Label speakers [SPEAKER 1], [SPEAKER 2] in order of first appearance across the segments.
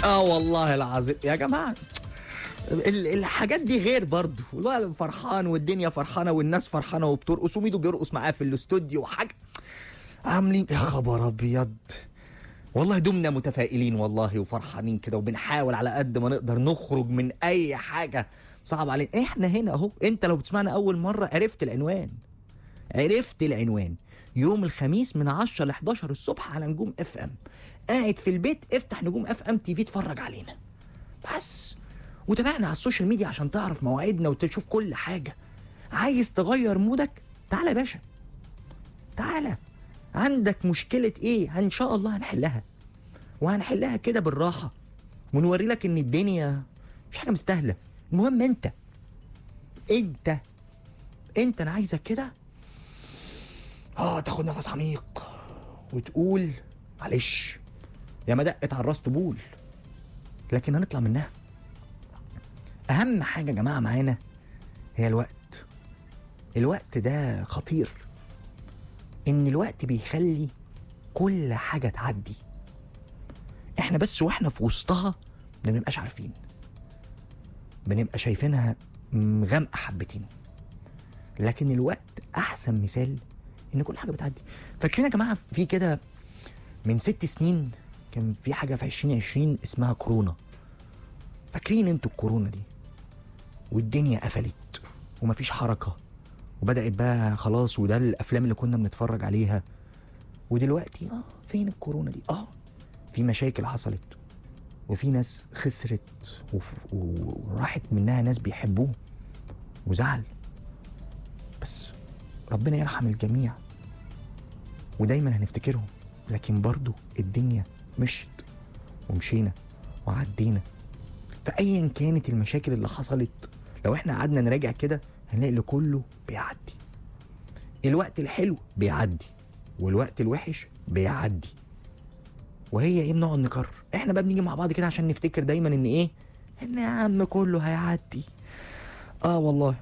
[SPEAKER 1] اه والله العظيم يا جماعه ال- الحاجات دي غير برضه الولد فرحان والدنيا فرحانه والناس فرحانه وبترقص وميدو بيرقص معاه في الاستوديو وحاجه عاملين يا خبر ابيض والله دمنا متفائلين والله وفرحانين كده وبنحاول على قد ما نقدر نخرج من اي حاجه صعب علينا احنا هنا اهو انت لو بتسمعنا اول مره عرفت العنوان عرفت العنوان يوم الخميس من 10 ل 11 الصبح على نجوم اف ام قاعد في البيت افتح نجوم اف ام تي في اتفرج علينا بس وتابعنا على السوشيال ميديا عشان تعرف مواعيدنا وتشوف كل حاجه عايز تغير مودك تعالى يا باشا تعالى عندك مشكله ايه ان شاء الله هنحلها وهنحلها كده بالراحه ونوري لك ان الدنيا مش حاجه مستاهله المهم انت انت انت انا عايزك كده اه تاخد نفس عميق وتقول معلش يا ما دقت على الراس طبول لكن هنطلع منها اهم حاجه يا جماعه معانا هي الوقت الوقت ده خطير ان الوقت بيخلي كل حاجه تعدي احنا بس واحنا في وسطها ما بنبقاش عارفين بنبقى شايفينها م- غامقه حبتين لكن الوقت احسن مثال ان كل حاجه بتعدي فاكرين يا جماعه في كده من ست سنين كان في حاجه في 2020 اسمها كورونا فاكرين انتوا الكورونا دي والدنيا قفلت ومفيش حركه وبدات بقى خلاص وده الافلام اللي كنا بنتفرج عليها ودلوقتي اه فين الكورونا دي اه في مشاكل حصلت وفي ناس خسرت وف- و- وراحت منها ناس بيحبوه وزعل بس ربنا يرحم الجميع ودايما هنفتكرهم لكن برضو الدنيا مشت ومشينا وعدينا فأيا كانت المشاكل اللي حصلت لو احنا قعدنا نراجع كده هنلاقي اللي كله بيعدي الوقت الحلو بيعدي والوقت الوحش بيعدي وهي ايه بنقعد نكرر احنا بقى بنيجي مع بعض كده عشان نفتكر دايما ان ايه ان يا عم كله هيعدي اه والله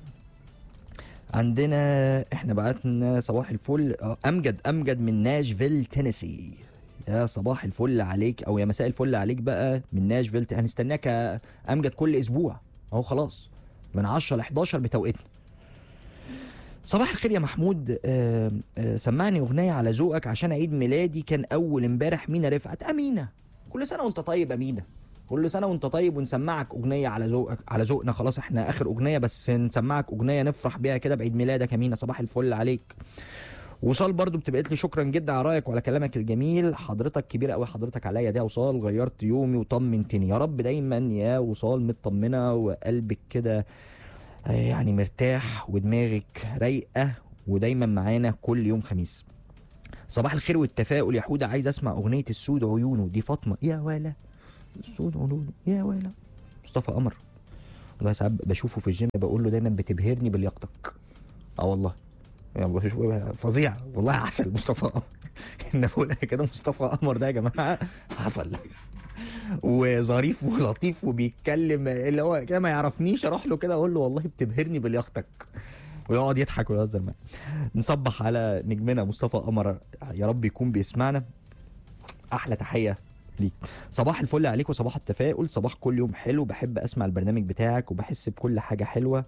[SPEAKER 1] عندنا احنا بعتنا صباح الفل آه، امجد امجد من ناشفيل تينيسي يا صباح الفل عليك او يا مساء الفل عليك بقى من ناشفيل ت- هنستناك يا امجد كل اسبوع اهو خلاص من 10 ل 11 بتوقيتنا صباح الخير يا محمود آه آه سمعني اغنيه على ذوقك عشان عيد ميلادي كان اول امبارح مينا رفعت امينه كل سنه وانت طيب امينه كل سنه وانت طيب ونسمعك اغنيه على ذوقك على ذوقنا خلاص احنا اخر اغنيه بس نسمعك اغنيه نفرح بيها كده بعيد ميلادك يا مينا صباح الفل عليك وصال برضو بتبعت لي شكرا جدا على رايك وعلى كلامك الجميل حضرتك كبيره قوي حضرتك عليا دي يا وصال غيرت يومي وطمنتني يا رب دايما يا وصال مطمنه وقلبك كده آه، يعني مرتاح ودماغك رايقه ودايما معانا كل يوم خميس صباح الخير والتفاؤل يا حوده عايز اسمع اغنيه السود عيونه دي فاطمه يا ولا السود عيونه يا ولا مصطفى قمر والله ساعات بشوفه في الجيم بقول له دايما بتبهرني بلياقتك اه والله يعني بشوفه فظيع والله عسل مصطفى قمر ان بقول كده مصطفى قمر ده يا جماعه عسل وظريف ولطيف وبيتكلم اللي هو كده ما يعرفنيش اروح له كده اقول له والله بتبهرني بلياقتك ويقعد يضحك ويهزر معايا نصبح على نجمنا مصطفى قمر يا رب يكون بيسمعنا احلى تحيه ليك صباح الفل عليك وصباح التفاؤل صباح كل يوم حلو بحب اسمع البرنامج بتاعك وبحس بكل حاجه حلوه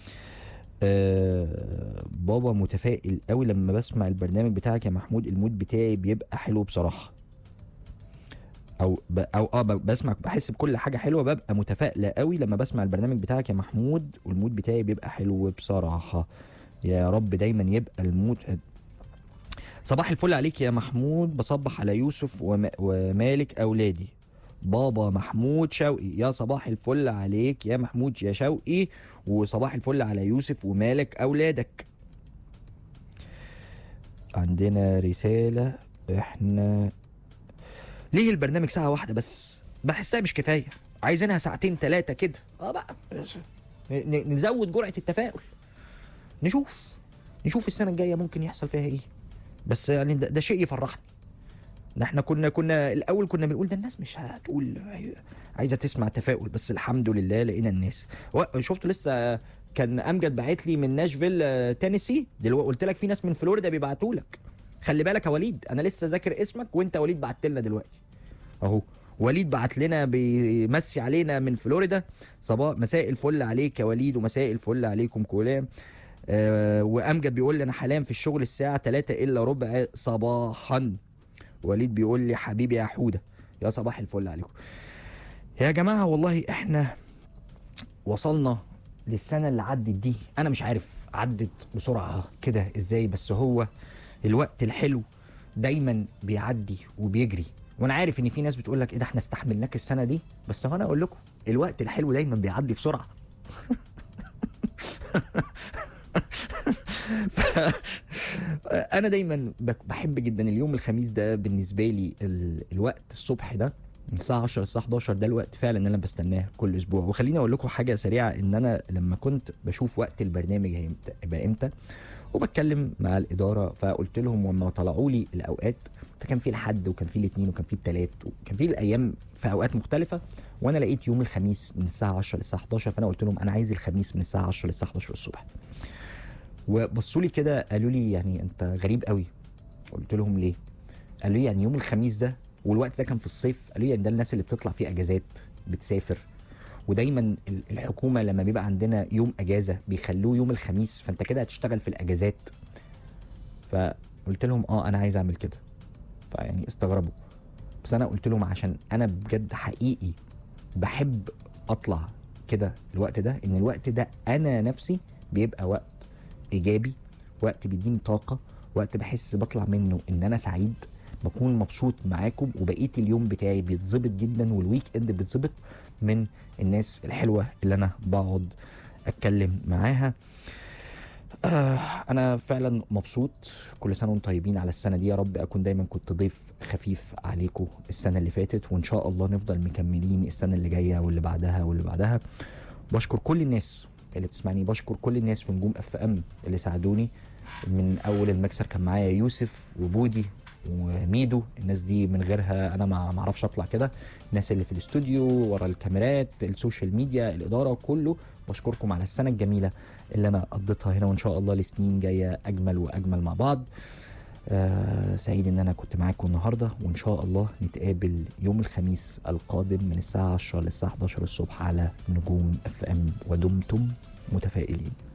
[SPEAKER 1] آه بابا متفائل قوي لما بسمع البرنامج بتاعك يا محمود المود بتاعي بيبقى حلو بصراحه او ب... او اه ب- بسمع بحس بكل حاجه حلوه ببقى متفائله قوي لما بسمع البرنامج بتاعك يا محمود والمود بتاعي بيبقى حلو بصراحه يا رب دايما يبقى المود صباح الفل عليك يا محمود بصبح على يوسف وم... ومالك اولادي بابا محمود شوقي يا صباح الفل عليك يا محمود يا شوقي وصباح الفل على يوسف ومالك اولادك عندنا رساله احنا ليه البرنامج ساعة واحدة بس؟ بحسها مش كفاية عايزينها ساعتين ثلاثة كده اه بقى ن- نزود جرعة التفاؤل نشوف نشوف السنة الجاية ممكن يحصل فيها ايه بس يعني ده, ده شيء يفرحني ده احنا كنا كنا الاول كنا بنقول ده الناس مش هتقول عايزة, عايزة تسمع تفاؤل بس الحمد لله لقينا الناس و- شفت لسه كان امجد باعت لي من ناشفيل آه، تينيسي دلوقتي قلت لك في ناس من فلوريدا بيبعتوا لك خلي بالك يا وليد انا لسه ذاكر اسمك وانت وليد بعت لنا دلوقتي اهو وليد بعت لنا بيمسي علينا من فلوريدا صباح مساء الفل عليك يا وليد ومساء الفل عليكم كلام آه وامجد بيقول لي انا حاليا في الشغل الساعه 3 الا ربع صباحا وليد بيقول لي حبيبي يا حوده يا صباح الفل عليكم يا جماعه والله احنا وصلنا للسنه اللي عدت دي انا مش عارف عدت بسرعه كده ازاي بس هو الوقت الحلو دايما بيعدي وبيجري وانا عارف ان في ناس بتقول لك ايه ده احنا استحملناك السنه دي بس هو انا اقول لكم الوقت الحلو دايما بيعدي بسرعه ف- انا دايما بك- بحب جدا اليوم الخميس ده بالنسبه لي ال- الوقت الصبح ده من الساعه 10 للساعه 11 ده الوقت فعلا اللي انا بستناه كل اسبوع وخليني اقول لكم حاجه سريعه ان انا لما كنت بشوف وقت البرنامج هيمت- هيبقى امتى وبتكلم مع الاداره فقلت لهم لما طلعوا لي الاوقات فكان في الحد وكان في الاثنين وكان في الثلاث وكان في الايام في اوقات مختلفه وانا لقيت يوم الخميس من الساعه 10 للساعه 11 فانا قلت لهم انا عايز الخميس من الساعه 10 للساعه 11 الصبح وبصوا لي كده قالوا لي يعني انت غريب قوي قلت لهم ليه قالوا لي يعني يوم الخميس ده والوقت ده كان في الصيف قالوا لي يعني ده الناس اللي بتطلع فيه اجازات بتسافر ودايما ال- الحكومه لما بيبقى عندنا يوم اجازه بيخلوه يوم الخميس فانت كده هتشتغل في الاجازات فقلت لهم اه انا عايز اعمل كده فيعني استغربوا بس انا قلت لهم عشان انا بجد حقيقي بحب اطلع كده الوقت ده ان الوقت ده انا نفسي بيبقى وقت ايجابي وقت بيديني طاقه وقت بحس بطلع منه ان انا سعيد بكون مبسوط معاكم وبقيه اليوم بتاعي بيتظبط جدا والويك اند بيتظبط من الناس الحلوه اللي انا بقعد اتكلم معاها آه انا فعلا مبسوط كل سنه وانتم طيبين على السنه دي يا رب اكون دايما كنت ضيف خفيف عليكم السنه اللي فاتت وان شاء الله نفضل مكملين السنه اللي جايه واللي بعدها واللي بعدها بشكر كل الناس اللي بتسمعني بشكر كل الناس في نجوم اف ام اللي ساعدوني من اول المكسر كان معايا يوسف وبودي وميدو الناس دي من غيرها انا ما ما اعرفش اطلع كده الناس اللي في الاستوديو ورا الكاميرات السوشيال ميديا الاداره كله بشكركم على السنه الجميله اللي انا قضيتها هنا وان شاء الله لسنين جايه اجمل واجمل مع بعض آه سعيد ان انا كنت معاكم النهارده وان شاء الله نتقابل يوم الخميس القادم من الساعه 10 للساعه 11 الصبح على نجوم اف ام ودمتم متفائلين